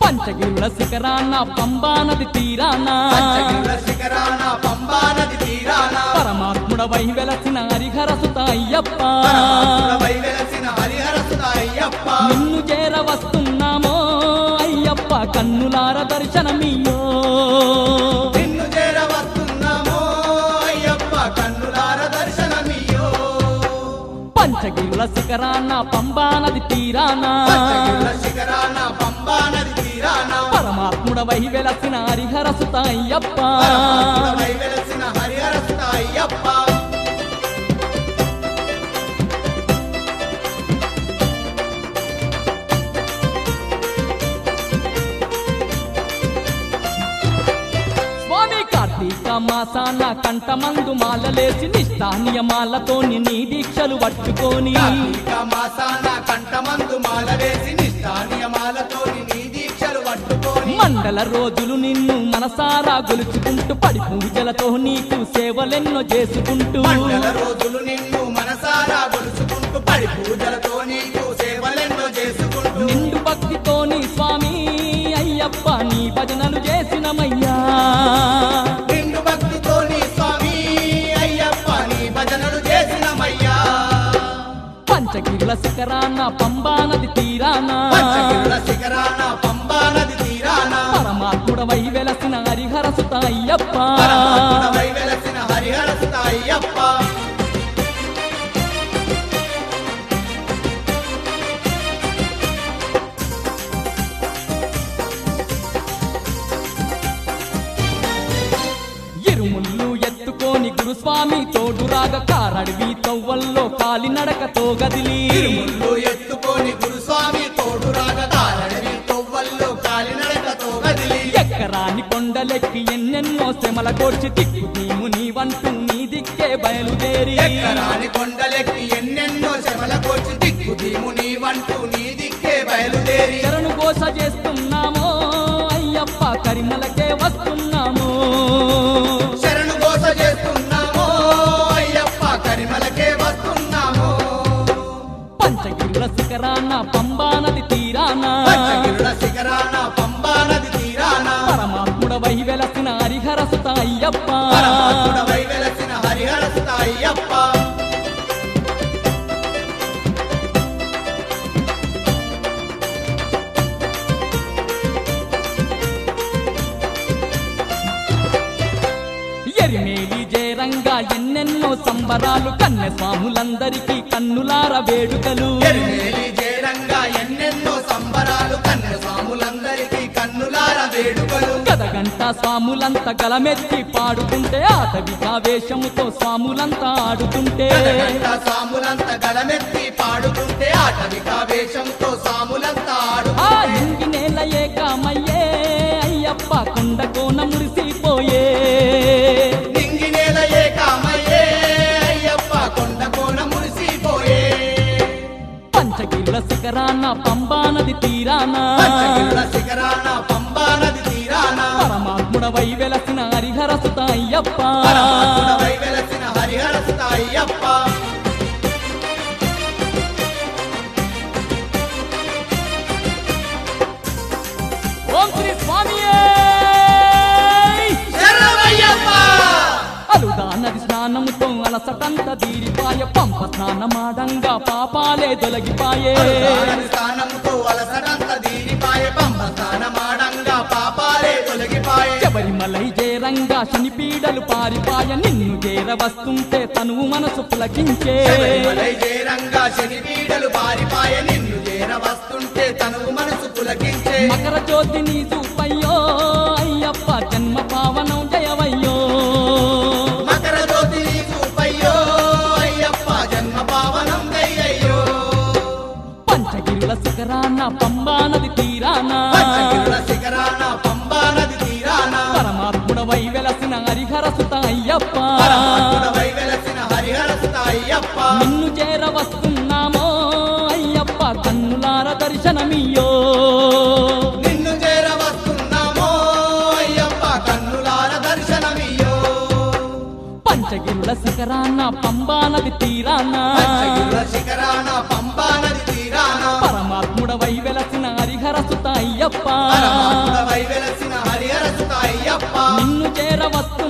పంచగిరుల శిఖరాన పంబా నది తీరాన పంచగిరుల శిఖరాన పంబా నది తీరాన పరమాత్ముడవై వెలసిన హరిహరసుత అయ్యప్ప పరమాత్ముడవై వెలసిన హరిహర సుత అయ్యప్ప నిన్ను చేర వస్తున్నామో అయ్యప్ప కన్నులార దర్శనమియ్యో నిన్ను చేర వస్తున్నామో అయ్యప్ప కన్నులార దర్శనమియో పంచగిరుల శిఖరాన పంబా నది తీరాన పంచగిరుల శిఖరాన పంబా నది తీరాన పరమాత్ముడవై వెలసిన హరిహరసుత అయ్యప్ప పరమాత్ముడవై వెలసిన హరిహర సుత అయ్యప్ప స్వామి కార్తీక మాసాన కంఠమందు మాలలేసి నిష్ఠా నియమాలతోని నీ దీక్షలు పట్టుకొని కార్తీక మాసాన కంఠమందు మాల వేసి నిష్ఠా నియమాలతోని నీ దీక్షలు పట్టుకొని మండల రోజులు నిన్ను మనసారా గొలుచుకుంటూ పడి పూజలతో నీకు సేవలెన్నో చేసుకుంటూ మండల రోజులు నిన్ను మనసారా గొలుసుకుంటూ పడి పూజలతో నీకు సేవలెన్నో చేసుకుంటూ నిండు భక్తితోని స్వామి అయ్యప్ప నీ భజనలు చేసినమయ్యా నిండు భక్తితో నీ స్వామి అయ్యప్ప నీ భజనలు చేసినమయ్యా పంచగిరుల శిఖరాన పంబా నది తీరాన పంచగిరుల శిఖరాన పంబా నది తీరాన పరమాత్ముడవై వెలసిన హరిహరసుత అయ్యప్ప పరమాత్ముడవై వెలసిన హరిహర సుత అయ్యప్ప ఇరుముళ్ళు ఎత్తుకొని గురుస్వామి తోడురాగ కారడివి తవ్వల్లో కాలినడకతో గదిలి తిరుముళ్ళు ఎత్తుకొని గురుస్వామి తోడు రాగదారని తొవ్వల్లో కాలినడకతో కదిలి ఎక్కరాని కొండలెక్కి ఎన్నెన్నో శ్రమల కోర్చి దిక్కు నీము నీవంటూ నీ దిక్కే బయలుదేరి ఎక్కరాని కొండలెక్కి ఎన్నెన్నో శమల కోర్చి దిక్కు దీము నీవంటూ నీ దిక్కే బయలుదేరి శరణు కోస చేస్తున్నామో అయ్యప్ప కరిమలకే వస్తున్నాము శరణు కోస చేస్తున్నామో అయ్యప్ప కరిమలకే వస్తున్నామో పంచగిరుల శిఖరాన పంబా నది తీరాన పంచగిరుల శిఖరాన పంబా నది తీరాన పరమాత్ముడవై వెలసిన హరిహరసుత అయ్యప్ప పరమాత్ముడవై వెలసిన హరిహర సుత అయ్యప్ప ఎరిమేలి జయరంగా ఎన్నెన్నో సంబరాలు కన్నె స్వాములందరికీ కన్నులార వేడుకలు ఎరిమేలి జయరంగా ఎన్నెన్నో సంబరాలు కన్య స్వాములందరికీ కన్నులార వేడుకలు గదగంట స్వాములంతా గలమెత్తి పాడుకుంటే ఆటవిక వేషముతో స్వాములంతా ఆడుతుంటే గదగంట సాములంత గళమెత్తి పాడుతుంటే ఆటవిక వేషంతో సాములంతా ఆ ఆడుతుంటే ఇంగి నేల ఏకామయ్యే అయ్యప్ప కొండ కోన మురిసిపోయే నింగి నేల ఏకామయ్యే అయ్యప్ప కొండ కోన మురిసిపోయే పంచగిరుల శిఖరాన పంబా నది తీరాన పంచగిరుల శిఖరాన పంబా నది తీరాన పరమాత్ముడవై వెలసిన హరిహరసుత అయ్యప్ప పరమాత్ముడవై వెలసిన హరిహర సుత అయ్యప్ప ఓం శ్రీ స్వామియే శరణమయ్యప్ప అలుదా నది స్నానముతో అలసటంత తీరిపాయ పంప స్నానమాడంగా పాపాలే తొలగిపాయే దాని స్థానంతో అలసటంత దీనిపాయ పంప స్థానమాడంగా పాపాలే తొలగిపాయే శబరిమలై జేరంగా శని పీడలు పారిపాయ నిన్ను చేర వస్తుంటే తనువు మనసు పులకించే శబరిమలై జయరంగా శని పీడలు పారిపాయ నిన్ను చేర వస్తుంటే తనువు మనసు పులకించే మకర జ్యోతి నీ చూపయ్యో అయ్యప్ప జన్మ పావనం జయవయ్యో మకర జ్యోతి నీ చూపయ్యో అయ్యప్ప జన్మ పావనం దయ్యయ్యో పంచగిరుల శిఖరాన పంబా నది తీరాన పంచగిరుల శిఖరాన పంబా నది తీరాన పరమాత్ముడవై వెలసిన హరిహరసుత అయ్యప్ప పరమాత్ముడవై వెలసిన హరిహర సుత అయ్యప్ప నిన్ను చేర వస్తున్నామో అయ్యప్ప కన్నులార దర్శనమియ్యో నిన్ను చేర వస్తున్నామో అయ్యప్ప కన్నులార దర్శనమియ్యో పంచగిరుల శిఖరాన పంబా నది తీరాన పంచగిరుల శిఖరాన పంబా నది తీరాన పరమాత్ముడవై వెలసిన హరిహర హరిహర సుత అయ్యప్ప పరమాత్ముడవై వెలసిన హరిహర సుత అయ్యప్ప నిన్ను చేరవస్తు